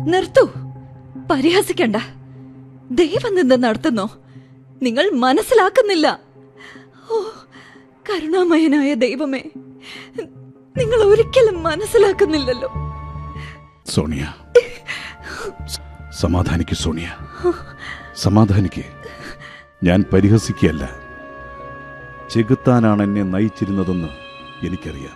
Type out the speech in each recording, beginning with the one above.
നിർത്തൂ പരിഹസിക്കണ്ട ദൈവം നിന്ന് നടത്തുന്നോ നിങ്ങൾ മനസ്സിലാക്കുന്നില്ല ഓ കരുണാമയനായ ദൈവമേ നിങ്ങൾ ഒരിക്കലും മനസ്സിലാക്കുന്നില്ലല്ലോ സോണിയ സ- സമാധാനിക്ക് സോണിയ സമാധാനിക്ക് ഞാൻ പരിഹസിക്കുകയല്ല ചെകുത്താനാണ് എന്നെ നയിച്ചിരുന്നതെന്ന് എനിക്കറിയാം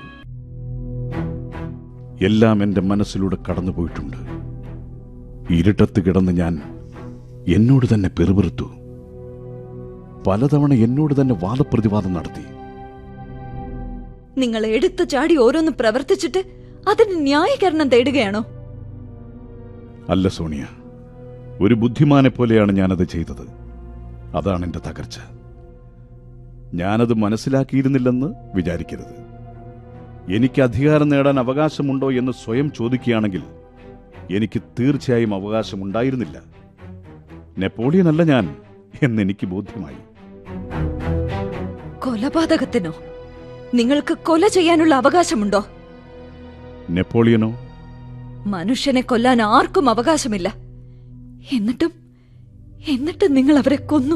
എല്ലാം എൻ്റെ മനസ്സിലൂടെ കടന്നുപോയിട്ടുണ്ട് ഇരുട്ടത്ത് കിടന്ന് ഞാൻ എന്നോട് തന്നെ പെറുപിറുത്തു പലതവണ എന്നോട് തന്നെ വാദപ്രതിവാദം നടത്തി നിങ്ങൾ എടുത്തു ചാടി ഓരോന്ന് പ്രവർത്തിച്ചിട്ട് അതിന് ന്യായീകരണം തേടുകയാണോ അല്ല സോണിയ ഒരു ബുദ്ധിമാനെ പോലെയാണ് ഞാനത് ചെയ്തത് അതാണ് എന്റെ തകർച്ച ഞാനത് മനസ്സിലാക്കിയിരുന്നില്ലെന്ന് വിചാരിക്കരുത് എനിക്ക് അധികാരം നേടാൻ അവകാശമുണ്ടോ എന്ന് സ്വയം ചോദിക്കുകയാണെങ്കിൽ എനിക്ക് തീർച്ചയായും അവകാശമുണ്ടായിരുന്നില്ല നെപ്പോളിയൻ അല്ല ഞാൻ എന്നെനിക്ക് ബോധ്യമായി കൊലപാതകത്തിനോ നിങ്ങൾക്ക് കൊല ചെയ്യാനുള്ള അവകാശമുണ്ടോ നെപ്പോളിയനോ മനുഷ്യനെ കൊല്ലാൻ ആർക്കും അവകാശമില്ല എന്നിട്ടും എന്നിട്ടും നിങ്ങൾ അവരെ കൊന്നു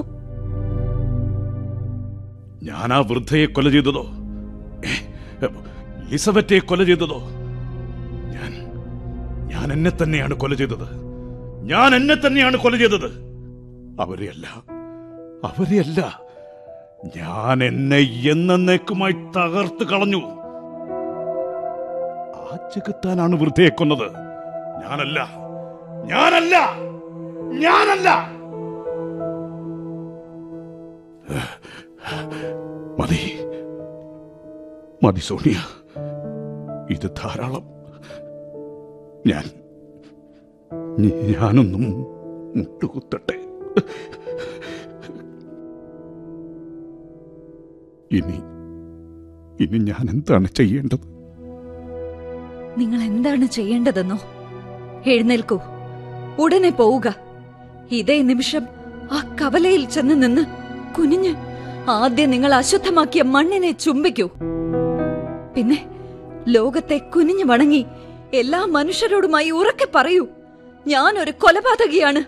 ഞാൻ ആ വൃദ്ധയെ കൊല ചെയ്തതോ ഏ, എലിസബറ്റെ കൊല ചെയ്തതോ ഞാൻ ഞാൻ എന്നെ തന്നെയാണ് കൊല ചെയ്തത് ഞാൻ എന്നെ തന്നെയാണ് കൊല ചെയ്തത് അവരെയല്ല അവരെയല്ല ഞാൻ എന്നെ എന്നേക്കുമായി തകർത്ത് കളഞ്ഞു ആ ചെകുത്താനാണ് വൃദ്ധയെ കൊന്നത് ഞാനല്ല ഞാനല്ല ഞാനല്ല മതി മതി സോണിയ ഇത് ധാരാളം ഞാൻ ഞാനൊന്നും മുട്ടുകുത്തട്ടെ ഇനി ഇനി ഞാൻ എന്താണ് ചെയ്യേണ്ടത് നിങ്ങൾ എന്താണ് ചെയ്യേണ്ടതെന്നോ എഴുന്നേൽക്കൂ ഉടനെ പോവുക ഇതേ നിമിഷം ആ കവലയിൽ ചെന്ന് നിന്ന് കുനിഞ്ഞ് ആദ്യം നിങ്ങൾ അശുദ്ധമാക്കിയ മണ്ണിനെ ചുംബിക്കൂ പിന്നെ ലോകത്തെ കുനിഞ്ഞു വണങ്ങി എല്ലാ മനുഷ്യരോടുമായി ഉറക്കെ പറയൂ ഞാൻ ഒരു കൊലപാതകിയാണ്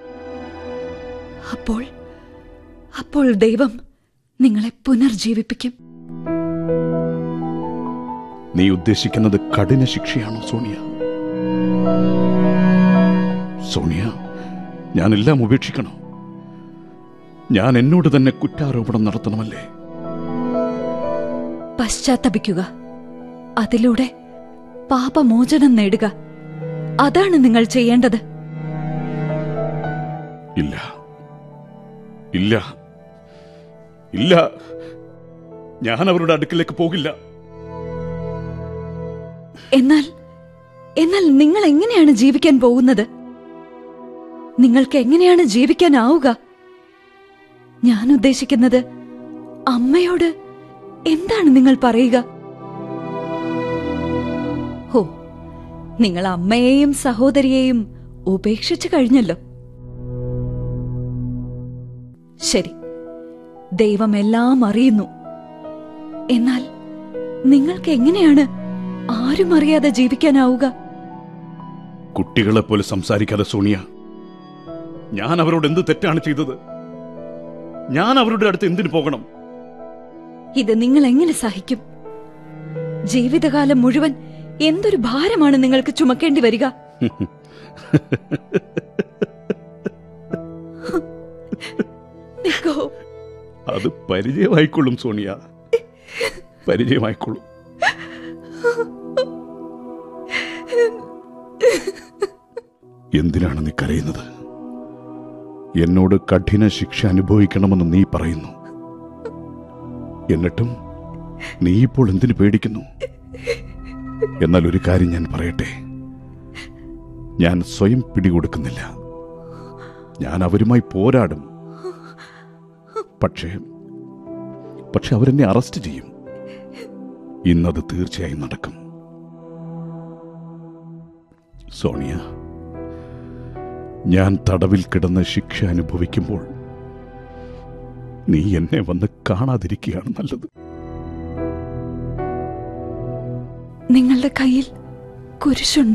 അപ്പോൾ അപ്പോൾ ദൈവം നിങ്ങളെ പുനർജീവിപ്പിക്കും നീ ഉദ്ദേശിക്കുന്നത് കഠിന ശിക്ഷയാണോ സോണിയ സോണിയ ഞാനെല്ലാം ഉപേക്ഷിക്കണോ ഞാൻ എന്നോട് തന്നെ കുറ്റാരോപണം നടത്തണമല്ലേ പശ്ചാത്തപിക്കുക അതിലൂടെ പാപമോചനം നേടുക അതാണ് നിങ്ങൾ ചെയ്യേണ്ടത് ഇല്ല ഇല്ല ഇല്ല ഞാൻ അവരുടെ അടുക്കിലേക്ക് പോകില്ല എന്നാൽ എന്നാൽ നിങ്ങൾ എങ്ങനെയാണ് ജീവിക്കാൻ പോകുന്നത് നിങ്ങൾക്ക് എങ്ങനെയാണ് ജീവിക്കാനാവുക ഞാൻ ഉദ്ദേശിക്കുന്നത് അമ്മയോട് എന്താണ് നിങ്ങൾ പറയുക ഹോ നിങ്ങൾ അമ്മയെയും സഹോദരിയെയും ഉപേക്ഷിച്ചു കഴിഞ്ഞല്ലോ ശരി ദൈവം എല്ലാം അറിയുന്നു എന്നാൽ നിങ്ങൾക്ക് എങ്ങനെയാണ് ആരും അറിയാതെ ജീവിക്കാനാവുക കുട്ടികളെ പോലെ സംസാരിക്കാതെ സോണിയ ഞാൻ അവരോട് എന്ത് തെറ്റാണ് ചെയ്തത് ഞാൻ അവരുടെ അടുത്ത് എന്തിനു പോകണം ഇത് നിങ്ങൾ എങ്ങനെ സഹിക്കും ജീവിതകാലം മുഴുവൻ എന്തൊരു ഭാരമാണ് നിങ്ങൾക്ക് ചുമക്കേണ്ടി വരിക നിക്കോ അത് പരിചയമായിക്കൊള്ളും സോണിയ പരിചയമായിക്കൊള്ളും എന്തിനാണ് നീ കരയുന്നത് എന്നോട് കഠിന ശിക്ഷ അനുഭവിക്കണമെന്ന് നീ പറയുന്നു എന്നിട്ടും നീ ഇപ്പോൾ എന്തിനു പേടിക്കുന്നു എന്നാൽ ഒരു കാര്യം ഞാൻ പറയട്ടെ ഞാൻ സ്വയം പിടികൊടുക്കുന്നില്ല ഞാൻ അവരുമായി പോരാടും പക്ഷേ പക്ഷെ അവരെന്നെ അറസ്റ്റ് ചെയ്യും ഇന്നത് തീർച്ചയായും നടക്കും സോണിയ ഞാൻ തടവിൽ കിടന്ന് ശിക്ഷ അനുഭവിക്കുമ്പോൾ നീ എന്നെ വന്ന് കാണാതിരിക്കുകയാണ് നല്ലത് നിങ്ങളുടെ കയ്യിൽ കുരിശുണ്ട്